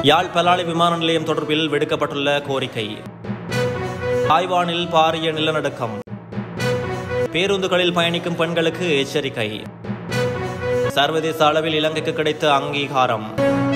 யாழ் பலாலி விமான நிலையம் தொடர்பில் விடுக்கப்பட்டுள்ள கோரிக்கை தாய்வானில் பாரிய நிலநடுக்கம் பேருந்துகளில் பயணிக்கும் பெண்களுக்கு எச்சரிக்கை சர்வதேச அளவில் இலங்கைக்கு கிடைத்த அங்கீகாரம்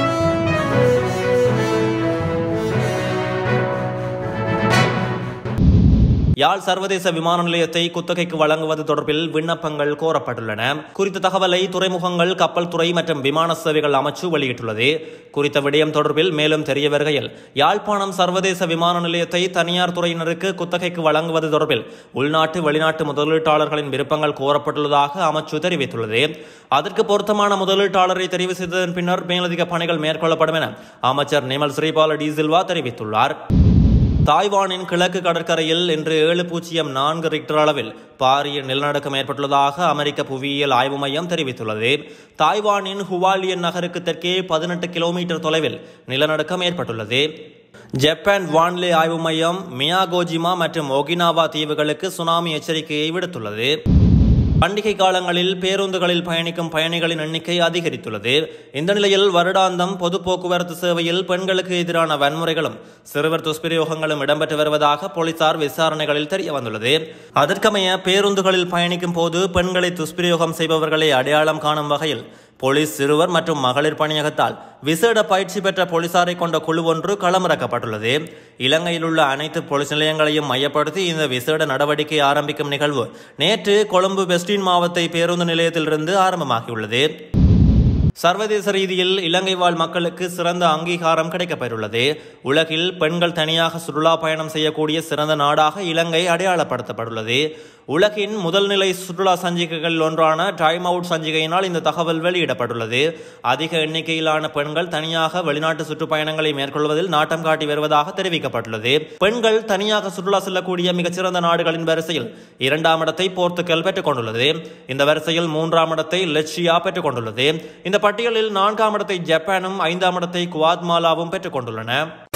யாழ் சர்வதேச விமான நிலையத்தை குத்தகைக்கு வழங்குவது தொடர்பில் விண்ணப்பங்கள் கோரப்பட்டுள்ளன குறித்த தகவலை துறைமுகங்கள் கப்பல் துறை மற்றும் விமான சேவைகள் அமைச்சு வெளியிட்டுள்ளது குறித்த விடயம் தொடர்பில் மேலும் தெரிய வருகையில் யாழ்ப்பாணம் சர்வதேச விமான நிலையத்தை தனியார் துறையினருக்கு குத்தகைக்கு வழங்குவது தொடர்பில் உள்நாட்டு வெளிநாட்டு முதலீட்டாளர்களின் விருப்பங்கள் கோரப்பட்டுள்ளதாக அமைச்சு தெரிவித்துள்ளது அதற்கு பொருத்தமான முதலீட்டாளரை தெரிவு செய்ததன் பின்னர் மேலதிக பணிகள் மேற்கொள்ளப்படும் என அமைச்சர் நிமல் ஸ்ரீபால டி சில்வா தெரிவித்துள்ளார் தாய்வானின் கிழக்கு கடற்கரையில் இன்று ஏழு பூஜ்ஜியம் நான்கு ரிக்டர் அளவில் பாரிய நிலநடுக்கம் ஏற்பட்டுள்ளதாக அமெரிக்க புவியியல் ஆய்வு மையம் தெரிவித்துள்ளது தாய்வானின் ஹுவாலியன் நகருக்கு தெற்கே பதினெட்டு கிலோமீட்டர் தொலைவில் நிலநடுக்கம் ஏற்பட்டுள்ளது ஜப்பான் வானிலை ஆய்வு மையம் மியாகோஜிமா மற்றும் ஒகினாவா தீவுகளுக்கு சுனாமி எச்சரிக்கையை விடுத்துள்ளது பண்டிகை காலங்களில் பேருந்துகளில் பயணிக்கும் பயணிகளின் எண்ணிக்கை அதிகரித்துள்ளது இந்த நிலையில் வருடாந்தம் பொது போக்குவரத்து சேவையில் பெண்களுக்கு எதிரான வன்முறைகளும் சிறுவர் துஷ்பிரயோகங்களும் இடம்பெற்று வருவதாக போலீசார் விசாரணைகளில் தெரிய வந்துள்ளது அதற்கமைய பேருந்துகளில் பயணிக்கும் போது பெண்களை துஷ்பிரயோகம் செய்பவர்களை அடையாளம் காணும் வகையில் போலீஸ் சிறுவர் மற்றும் மகளிர் பணியகத்தால் விசேட பயிற்சி பெற்ற போலீசாரை கொண்ட குழு ஒன்று களமிறக்கப்பட்டுள்ளது இலங்கையில் உள்ள அனைத்து போலீஸ் நிலையங்களையும் மையப்படுத்தி இந்த விசேட நடவடிக்கை ஆரம்பிக்கும் நிகழ்வு நேற்று கொழும்பு வெஸ்டின் மாவட்ட பேருந்து நிலையத்திலிருந்து ஆரம்பமாகியுள்ளது சர்வதேச ரீதியில் இலங்கை வாழ் மக்களுக்கு சிறந்த அங்கீகாரம் கிடைக்கப்பெற்றுள்ளது உலகில் பெண்கள் தனியாக சுற்றுலா பயணம் செய்யக்கூடிய சிறந்த நாடாக இலங்கை அடையாளப்படுத்தப்பட்டுள்ளது உலகின் முதல் நிலை சுற்றுலா சஞ்சிகைகளில் ஒன்றான டைம் அவுட் சஞ்சிகையினால் இந்த தகவல் வெளியிடப்பட்டுள்ளது அதிக எண்ணிக்கையிலான பெண்கள் தனியாக வெளிநாட்டு சுற்றுப்பயணங்களை மேற்கொள்வதில் நாட்டம் காட்டி வருவதாக தெரிவிக்கப்பட்டுள்ளது பெண்கள் தனியாக சுற்றுலா செல்லக்கூடிய மிகச்சிறந்த நாடுகளின் வரிசையில் இரண்டாம் இடத்தை போர்த்துகல் பெற்றுக் கொண்டுள்ளது இந்த வரிசையில் மூன்றாம் இடத்தை லட்சியா பெற்றுக் கொண்டுள்ளது இந்த பட்டியலில் நான்காம் இடத்தை ஜப்பானும் ஐந்தாம் இடத்தை குவாத்மாலாவும் பெற்றுக் கொண்டுள்ளன